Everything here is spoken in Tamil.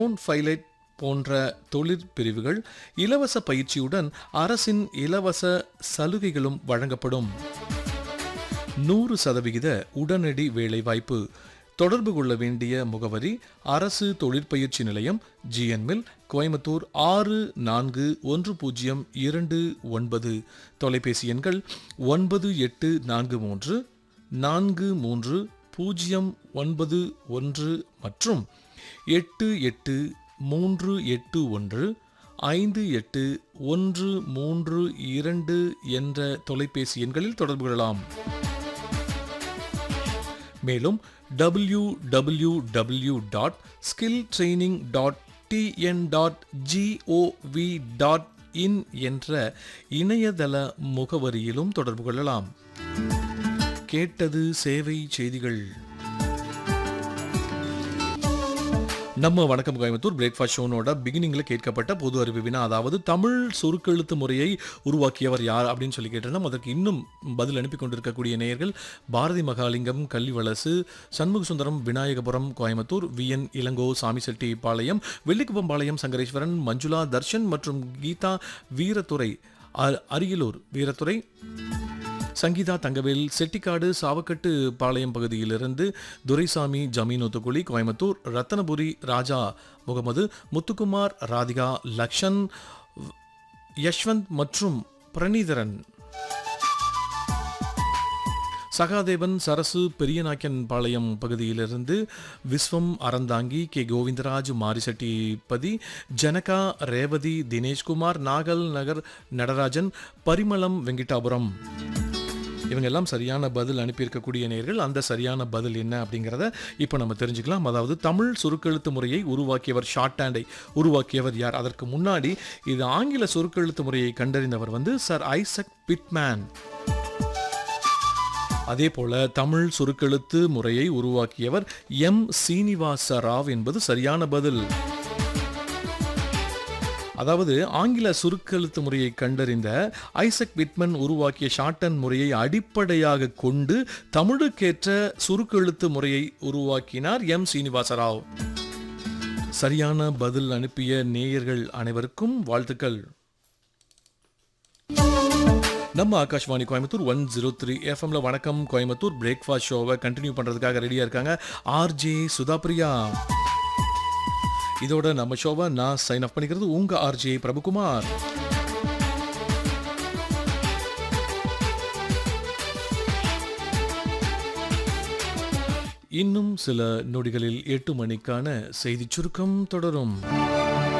ஃபோன் ஃபைலைட் போன்ற தொழிற்பிரிவுகள் இலவச பயிற்சியுடன் அரசின் இலவச சலுகைகளும் வழங்கப்படும் நூறு சதவிகித உடனடி வேலைவாய்ப்பு தொடர்பு கொள்ள வேண்டிய முகவரி அரசு தொழிற்பயிற்சி நிலையம் ஜிஎன்மில் கோயம்புத்தூர் ஆறு நான்கு ஒன்று பூஜ்ஜியம் இரண்டு ஒன்பது தொலைபேசி எண்கள் ஒன்பது எட்டு நான்கு மூன்று நான்கு மூன்று பூஜ்ஜியம் ஒன்பது ஒன்று மற்றும் எட்டு எட்டு மூன்று எட்டு ஒன்று ஐந்து எட்டு ஒன்று மூன்று இரண்டு என்ற தொலைபேசி எண்களில் தொடர்பு கொள்ளலாம் மேலும் W W W dot skill training dot TN dot GOV dot in என்ற இணையதள முகவரியிலும் தொடர்பு கொள்ளலாம் கேட்டது சேவை செய்திகள் நம்ம வணக்கம் கோயம்புத்தூர் பிரேக்ஃபாஸ்ட் ஷோனோட பிகினிங்ல கேட்கப்பட்ட பொது அறிவு வினா அதாவது தமிழ் சுருக்கெழுத்து முறையை உருவாக்கியவர் யார் அப்படின்னு சொல்லி கேட்டிருந்தோம் அதற்கு இன்னும் பதில் அனுப்பி கொண்டிருக்கக்கூடிய நேயர்கள் பாரதி மகாலிங்கம் கள்ளிவளசு சண்முக சுந்தரம் விநாயகபுரம் கோயம்புத்தூர் வி என் இளங்கோ சாமிசெட்டி பாளையம் வெள்ளிக்குப்பம்பாளையம் சங்கரேஸ்வரன் மஞ்சுளா தர்ஷன் மற்றும் கீதா வீரத்துறை அ- அரியலூர் வீரத்துறை சங்கீதா தங்கவேல் செட்டிக்காடு சாவக்கட்டு பாளையம் பகுதியிலிருந்து துரைசாமி ஜமீன் ஒத்துக்குழி கோயம்புத்தூர் ரத்தனபுரி ராஜா முகமது முத்துக்குமார் ராதிகா லக்ஷன் யஷ்வந்த் மற்றும் பிரணீதரன் சகாதேவன் சரசு பெரியநாயக்கன் பாளையம் பகுதியிலிருந்து விஸ்வம் அறந்தாங்கி கே கோவிந்தராஜ் மாரிசெட்டிபதி ஜனகா ரேவதி தினேஷ்குமார் நாகல் நகர் நடராஜன் பரிமளம் வெங்கிட்டாபுரம் இவங்க எல்லாம் சரியான பதில் அனுப்பியிருக்கக்கூடிய நேர்கள் அந்த சரியான பதில் என்ன அப்படிங்கிறத இப்போ நம்ம தெரிஞ்சுக்கலாம் அதாவது தமிழ் சுருக்கெழுத்து முறையை உருவாக்கியவர் ஷார்ட் ஹேண்டை உருவாக்கியவர் யார் அதற்கு முன்னாடி இது ஆங்கில சுருக்கெழுத்து முறையை கண்டறிந்தவர் வந்து சர் ஐசக் பிட்மேன் அதே போல தமிழ் சுருக்கெழுத்து முறையை உருவாக்கியவர் எம் சீனிவாச ராவ் என்பது சரியான பதில் அதாவது ஆங்கில சுருக்கெழுத்து முறையை கண்டறிந்த ஐசக் விட்மன் உருவாக்கிய ஷார்டன் முறையை அடிப்படையாக கொண்டு தமிழுக்கேற்ற சுருக்கெழுத்து முறையை உருவாக்கினார் எம் சீனிவாசராவ் சரியான பதில் அனுப்பிய நேயர்கள் அனைவருக்கும் வாழ்த்துக்கள் நம்ம Akashvani Coimbatore one zero three எஃப்எம்ல வணக்கம் கோயம்புத்தூர் பிரேக்ஃபாஸ்ட் ஷோவை கண்டினியூ பண்றதுக்காக ரெடியா இருக்காங்க ஆர்ஜே சுதாபிரியா இதோட நம்ம ஷோவை நான் சைன் அப் பண்ணிக்கிறது உங்க ஆர்ஜே பிரபுகுமார் இன்னும் சில நொடிகளில் எட்டு மணிக்கான செய்திச் சுருக்கம் தொடரும்